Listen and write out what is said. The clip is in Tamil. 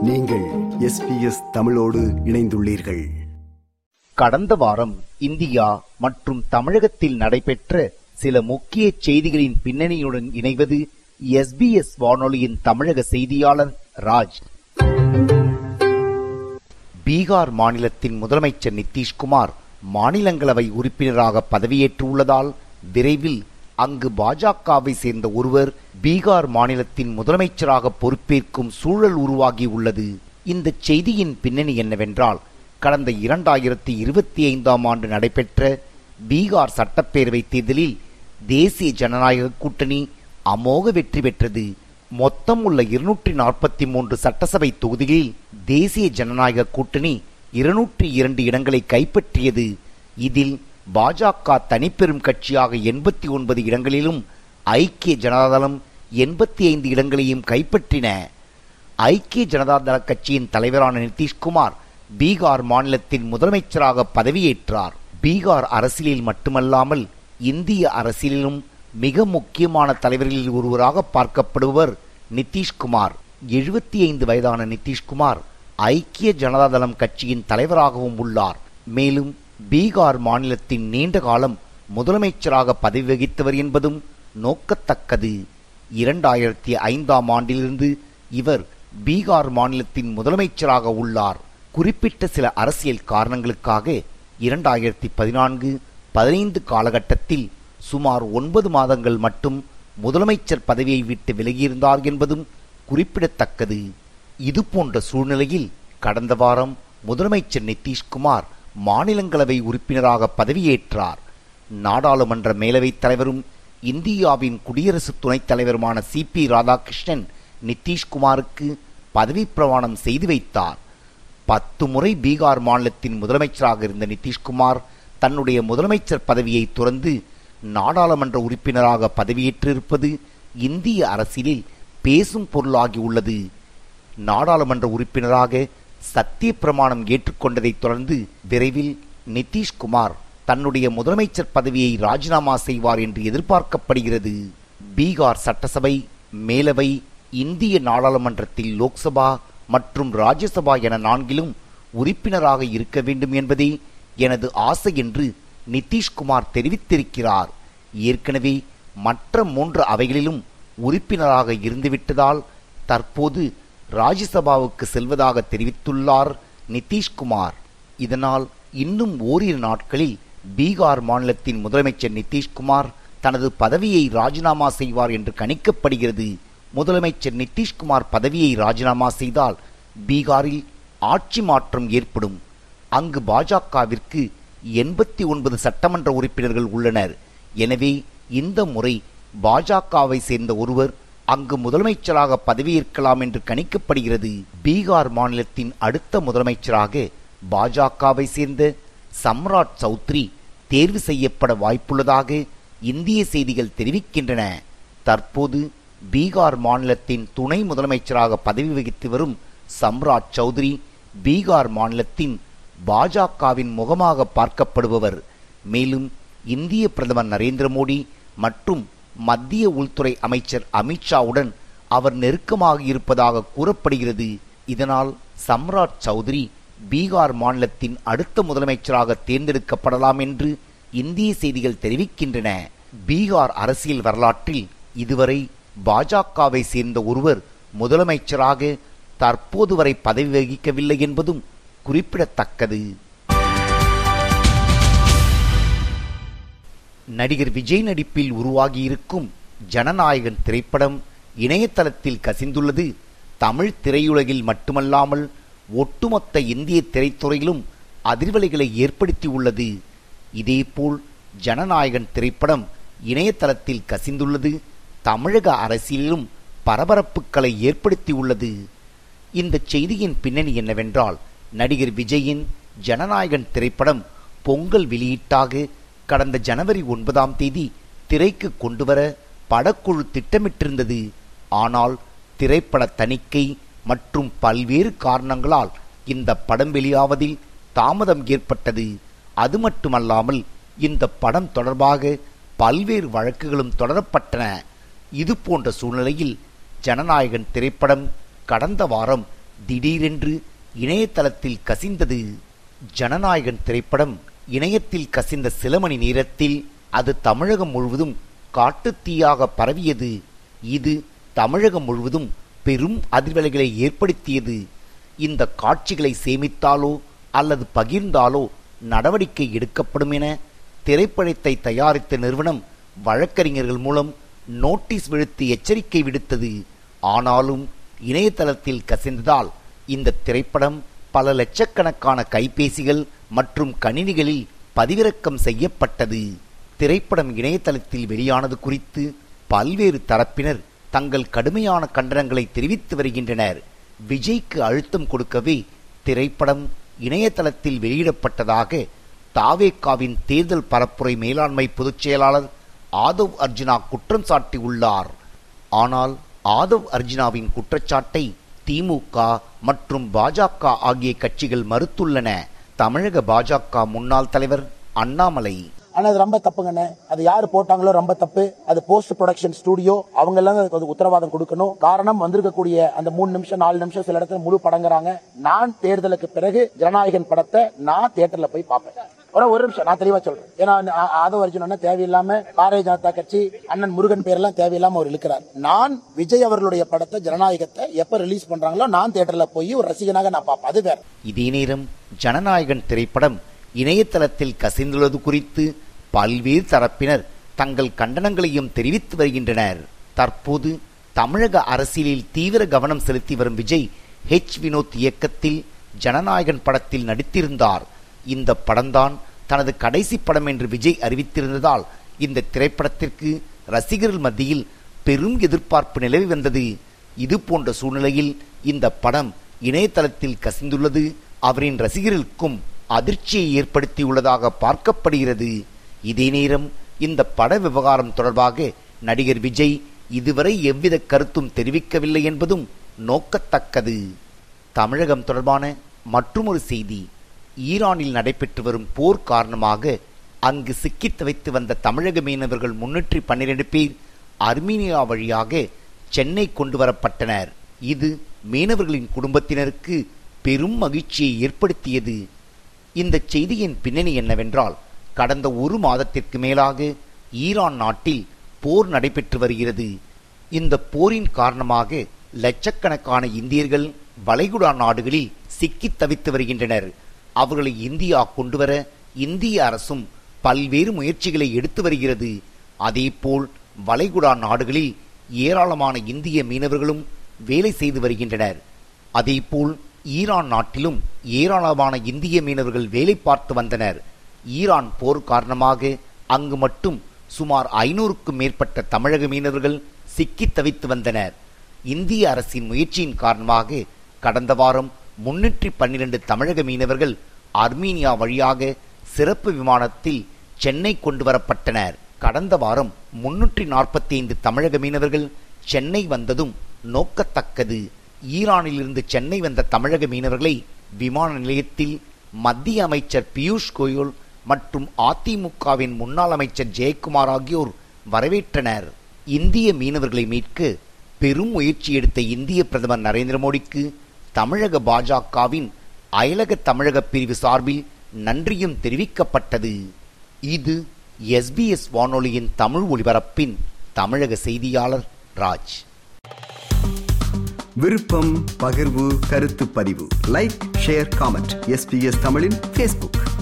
நீங்கள் எஸ்பிஎஸ் தமிழோடு இணைந்துள்ளீர்கள் கடந்த வாரம் இந்தியா மற்றும் தமிழகத்தில் நடைபெற்ற சில முக்கிய செய்திகளின் பின்னணியுடன் இணைவது எஸ்பிஎஸ் வானொலியின் தமிழக செய்தியாளர் ராஜ் பீகார் மாநிலத்தின் முதலமைச்சர் நிதிஷ்குமார் மாநிலங்களவை உறுப்பினராக பதவியேற்றுள்ளதால் விரைவில் அங்கு பாஜகவை சேர்ந்த ஒருவர் பீகார் மாநிலத்தின் முதலமைச்சராக பொறுப்பேற்கும் சூழல் உருவாகியுள்ளது இந்த செய்தியின் பின்னணி என்னவென்றால் கடந்த இரண்டாயிரத்தி இருபத்தி ஐந்தாம் ஆண்டு நடைபெற்ற பீகார் சட்டப்பேரவை தேர்தலில் தேசிய ஜனநாயக கூட்டணி அமோக வெற்றி பெற்றது மொத்தம் உள்ள இருநூற்றி நாற்பத்தி மூன்று சட்டசபை தொகுதிகளில் தேசிய ஜனநாயக கூட்டணி இருநூற்றி இரண்டு இடங்களை கைப்பற்றியது இதில் பாஜக தனிப்பெரும் கட்சியாக எண்பத்தி ஒன்பது இடங்களிலும் ஐக்கிய ஜனதாதளம் எண்பத்தி ஐந்து இடங்களையும் கைப்பற்றின ஐக்கிய ஜனதாதள கட்சியின் தலைவரான நிதிஷ்குமார் பீகார் மாநிலத்தின் முதலமைச்சராக பதவியேற்றார் பீகார் அரசியலில் மட்டுமல்லாமல் இந்திய அரசியலிலும் மிக முக்கியமான தலைவர்களில் ஒருவராக பார்க்கப்படுபவர் நிதிஷ்குமார் எழுபத்தி ஐந்து வயதான நிதிஷ்குமார் ஐக்கிய ஜனதாதளம் கட்சியின் தலைவராகவும் உள்ளார் மேலும் பீகார் மாநிலத்தின் நீண்ட காலம் முதலமைச்சராக பதவி வகித்தவர் என்பதும் நோக்கத்தக்கது இரண்டாயிரத்தி ஐந்தாம் ஆண்டிலிருந்து இவர் பீகார் மாநிலத்தின் முதலமைச்சராக உள்ளார் குறிப்பிட்ட சில அரசியல் காரணங்களுக்காக இரண்டாயிரத்தி பதினான்கு பதினைந்து காலகட்டத்தில் சுமார் ஒன்பது மாதங்கள் மட்டும் முதலமைச்சர் பதவியை விட்டு விலகியிருந்தார் என்பதும் குறிப்பிடத்தக்கது இது போன்ற சூழ்நிலையில் கடந்த வாரம் முதலமைச்சர் நிதிஷ்குமார் மாநிலங்களவை உறுப்பினராக பதவியேற்றார் நாடாளுமன்ற மேலவைத் தலைவரும் இந்தியாவின் குடியரசு துணைத் தலைவருமான சி பி ராதாகிருஷ்ணன் நிதிஷ்குமாருக்கு பதவி பிரமாணம் செய்து வைத்தார் பத்து முறை பீகார் மாநிலத்தின் முதலமைச்சராக இருந்த நிதிஷ்குமார் தன்னுடைய முதலமைச்சர் பதவியை துறந்து நாடாளுமன்ற உறுப்பினராக பதவியேற்றிருப்பது இந்திய அரசியலில் பேசும் பொருளாகி உள்ளது நாடாளுமன்ற உறுப்பினராக சத்திய பிரமாணம் ஏற்றுக்கொண்டதைத் தொடர்ந்து விரைவில் நிதிஷ்குமார் தன்னுடைய முதலமைச்சர் பதவியை ராஜினாமா செய்வார் என்று எதிர்பார்க்கப்படுகிறது பீகார் சட்டசபை மேலவை இந்திய நாடாளுமன்றத்தில் லோக்சபா மற்றும் ராஜ்யசபா என நான்கிலும் உறுப்பினராக இருக்க வேண்டும் என்பதே எனது ஆசை என்று நிதிஷ்குமார் தெரிவித்திருக்கிறார் ஏற்கனவே மற்ற மூன்று அவைகளிலும் உறுப்பினராக இருந்துவிட்டதால் தற்போது ராஜ்யசபாவுக்கு செல்வதாக தெரிவித்துள்ளார் நிதிஷ்குமார் இதனால் இன்னும் ஓரிரு நாட்களில் பீகார் மாநிலத்தின் முதலமைச்சர் நிதிஷ்குமார் தனது பதவியை ராஜினாமா செய்வார் என்று கணிக்கப்படுகிறது முதலமைச்சர் நிதிஷ்குமார் பதவியை ராஜினாமா செய்தால் பீகாரில் ஆட்சி மாற்றம் ஏற்படும் அங்கு பாஜகவிற்கு எண்பத்தி ஒன்பது சட்டமன்ற உறுப்பினர்கள் உள்ளனர் எனவே இந்த முறை பாஜகவை சேர்ந்த ஒருவர் அங்கு முதலமைச்சராக பதவியேற்கலாம் என்று கணிக்கப்படுகிறது பீகார் மாநிலத்தின் அடுத்த முதலமைச்சராக பாஜகவை சேர்ந்த சம்ராட் சௌத்ரி தேர்வு செய்யப்பட வாய்ப்புள்ளதாக இந்திய செய்திகள் தெரிவிக்கின்றன தற்போது பீகார் மாநிலத்தின் துணை முதலமைச்சராக பதவி வகித்து வரும் சம்ராட் சௌத்ரி பீகார் மாநிலத்தின் பாஜகவின் முகமாக பார்க்கப்படுபவர் மேலும் இந்திய பிரதமர் நரேந்திர மோடி மற்றும் மத்திய உள்துறை அமைச்சர் அமித்ஷாவுடன் அவர் நெருக்கமாக இருப்பதாக கூறப்படுகிறது இதனால் சம்ராட் சௌத்ரி பீகார் மாநிலத்தின் அடுத்த முதலமைச்சராக தேர்ந்தெடுக்கப்படலாம் என்று இந்திய செய்திகள் தெரிவிக்கின்றன பீகார் அரசியல் வரலாற்றில் இதுவரை பாஜகவை சேர்ந்த ஒருவர் முதலமைச்சராக தற்போது வரை பதவி வகிக்கவில்லை என்பதும் குறிப்பிடத்தக்கது நடிகர் விஜய் நடிப்பில் உருவாகியிருக்கும் ஜனநாயகன் திரைப்படம் இணையதளத்தில் கசிந்துள்ளது தமிழ் திரையுலகில் மட்டுமல்லாமல் ஒட்டுமொத்த இந்திய திரைத்துறையிலும் அதிர்வலைகளை ஏற்படுத்தியுள்ளது இதேபோல் ஜனநாயகன் திரைப்படம் இணையதளத்தில் கசிந்துள்ளது தமிழக அரசியலிலும் பரபரப்புகளை ஏற்படுத்தியுள்ளது இந்த செய்தியின் பின்னணி என்னவென்றால் நடிகர் விஜயின் ஜனநாயகன் திரைப்படம் பொங்கல் வெளியீட்டாக கடந்த ஜனவரி ஒன்பதாம் தேதி திரைக்கு கொண்டுவர படக்குழு திட்டமிட்டிருந்தது ஆனால் திரைப்பட தணிக்கை மற்றும் பல்வேறு காரணங்களால் இந்த படம் வெளியாவதில் தாமதம் ஏற்பட்டது அது மட்டுமல்லாமல் இந்த படம் தொடர்பாக பல்வேறு வழக்குகளும் தொடரப்பட்டன இது போன்ற சூழ்நிலையில் ஜனநாயகன் திரைப்படம் கடந்த வாரம் திடீரென்று இணையதளத்தில் கசிந்தது ஜனநாயகன் திரைப்படம் இணையத்தில் கசிந்த சில மணி நேரத்தில் அது தமிழகம் முழுவதும் காட்டுத்தீயாக பரவியது இது தமிழகம் முழுவதும் பெரும் அதிர்வலைகளை ஏற்படுத்தியது இந்த காட்சிகளை சேமித்தாலோ அல்லது பகிர்ந்தாலோ நடவடிக்கை எடுக்கப்படும் என திரைப்படத்தை தயாரித்த நிறுவனம் வழக்கறிஞர்கள் மூலம் நோட்டீஸ் விடுத்து எச்சரிக்கை விடுத்தது ஆனாலும் இணையதளத்தில் கசிந்ததால் இந்த திரைப்படம் பல லட்சக்கணக்கான கைபேசிகள் மற்றும் கணினிகளில் பதிவிறக்கம் செய்யப்பட்டது திரைப்படம் இணையதளத்தில் வெளியானது குறித்து பல்வேறு தரப்பினர் தங்கள் கடுமையான கண்டனங்களை தெரிவித்து வருகின்றனர் விஜய்க்கு அழுத்தம் கொடுக்கவே திரைப்படம் இணையதளத்தில் வெளியிடப்பட்டதாக தாவேக்காவின் தேர்தல் பரப்புரை மேலாண்மை பொதுச் செயலாளர் ஆதவ் அர்ஜுனா குற்றம் சாட்டியுள்ளார் ஆனால் ஆதவ் அர்ஜுனாவின் குற்றச்சாட்டை திமுக மற்றும் பாஜக ஆகிய கட்சிகள் மறுத்துள்ளன தமிழக பாஜக முன்னாள் தலைவர் அண்ணாமலை ஆனா அது ரொம்ப தப்புங்கண்ணே அது யாரு போட்டாங்களோ ரொம்ப தப்பு அது போஸ்ட் ப்ரொடக்ஷன் ஸ்டுடியோ அவங்க எல்லாம் அதுக்கு வந்து உத்தரவாதம் கொடுக்கணும் காரணம் வந்திருக்கக்கூடிய அந்த மூணு நிமிஷம் நாலு நிமிஷம் சில இடத்துல முழு படங்குறாங்க நான் தேர்தலுக்கு பிறகு ஜனநாயகன் படத்தை நான் தியேட்டர்ல போய் பார்ப்பேன் ஒரு ஒரு நிமிஷம் நான் தெளிவா சொல்றேன் ஏன்னா ஆ- ஆதவ அர்ஜுன் அண்ணன் தேவையில்லாம பாரதிய ஜனதா கட்சி அண்ணன் முருகன் பேர்லாம் தேவையில்லாம அவர் இழுக்கிறார் நான் விஜய் அவர்களுடைய படத்தை ஜனநாயகத்தை எப்ப ரிலீஸ் பண்றாங்களோ நான் தியேட்டர்ல போய் ஒரு ரசிகனாக நான் பார்ப்பேன் அது வேற இதே நேரம் ஜனநாயகன் திரைப்படம் இணையதளத்தில் கசிந்துள்ளது குறித்து பல்வேறு தரப்பினர் தங்கள் கண்டனங்களையும் தெரிவித்து வருகின்றனர் தற்போது தமிழக அரசியலில் தீவிர கவனம் செலுத்தி வரும் விஜய் ஹெச் வினோத் இயக்கத்தில் ஜனநாயகன் படத்தில் நடித்திருந்தார் இந்த படம்தான் தனது கடைசி படம் என்று விஜய் அறிவித்திருந்ததால் இந்த திரைப்படத்திற்கு ரசிகர்கள் மத்தியில் பெரும் எதிர்பார்ப்பு நிலவி வந்தது இது போன்ற சூழ்நிலையில் இந்த படம் இணையதளத்தில் கசிந்துள்ளது அவரின் ரசிகர்களுக்கும் அதிர்ச்சியை ஏற்படுத்தியுள்ளதாக பார்க்கப்படுகிறது இதே நேரம் இந்த பட விவகாரம் தொடர்பாக நடிகர் விஜய் இதுவரை எவ்வித கருத்தும் தெரிவிக்கவில்லை என்பதும் நோக்கத்தக்கது தமிழகம் தொடர்பான மற்றுமொரு செய்தி ஈரானில் நடைபெற்று வரும் போர் காரணமாக அங்கு சிக்கித் தவித்து வந்த தமிழக மீனவர்கள் முன்னூற்றி பன்னிரண்டு பேர் அர்மீனியா வழியாக சென்னை கொண்டு வரப்பட்டனர் இது மீனவர்களின் குடும்பத்தினருக்கு பெரும் மகிழ்ச்சியை ஏற்படுத்தியது இந்த செய்தியின் பின்னணி என்னவென்றால் கடந்த ஒரு மாதத்திற்கு மேலாக ஈரான் நாட்டில் போர் நடைபெற்று வருகிறது இந்த போரின் காரணமாக லட்சக்கணக்கான இந்தியர்கள் வளைகுடா நாடுகளில் சிக்கித் தவித்து வருகின்றனர் அவர்களை இந்தியா கொண்டுவர இந்திய அரசும் பல்வேறு முயற்சிகளை எடுத்து வருகிறது அதேபோல் வளைகுடா நாடுகளில் ஏராளமான இந்திய மீனவர்களும் வேலை செய்து வருகின்றனர் அதேபோல் ஈரான் நாட்டிலும் ஏராளமான இந்திய மீனவர்கள் வேலை பார்த்து வந்தனர் ஈரான் போர் காரணமாக அங்கு மட்டும் சுமார் ஐநூறுக்கும் மேற்பட்ட தமிழக மீனவர்கள் சிக்கித் தவித்து வந்தனர் இந்திய அரசின் முயற்சியின் காரணமாக கடந்த வாரம் முன்னூற்றி பன்னிரண்டு தமிழக மீனவர்கள் அர்மீனியா வழியாக சிறப்பு விமானத்தில் சென்னை கொண்டு வரப்பட்டனர் கடந்த வாரம் முன்னூற்றி நாற்பத்தி ஐந்து தமிழக மீனவர்கள் சென்னை வந்ததும் நோக்கத்தக்கது ஈரானிலிருந்து சென்னை வந்த தமிழக மீனவர்களை விமான நிலையத்தில் மத்திய அமைச்சர் பியூஷ் கோயல் மற்றும் அதிமுகவின் முன்னாள் அமைச்சர் ஜெயக்குமார் ஆகியோர் வரவேற்றனர் இந்திய மீனவர்களை மீட்க பெரும் முயற்சி எடுத்த இந்திய பிரதமர் நரேந்திர மோடிக்கு தமிழக பாஜகவின் அயலக தமிழக பிரிவு சார்பில் நன்றியும் தெரிவிக்கப்பட்டது இது எஸ்பிஎஸ் வானொலியின் தமிழ் ஒலிபரப்பின் தமிழக செய்தியாளர் ராஜ் விருப்பம் பகிர்வு கருத்து பதிவு லைக் ஷேர் காமெண்ட் எஸ்பிஎஸ் தமிழின் ஃபேஸ்புக்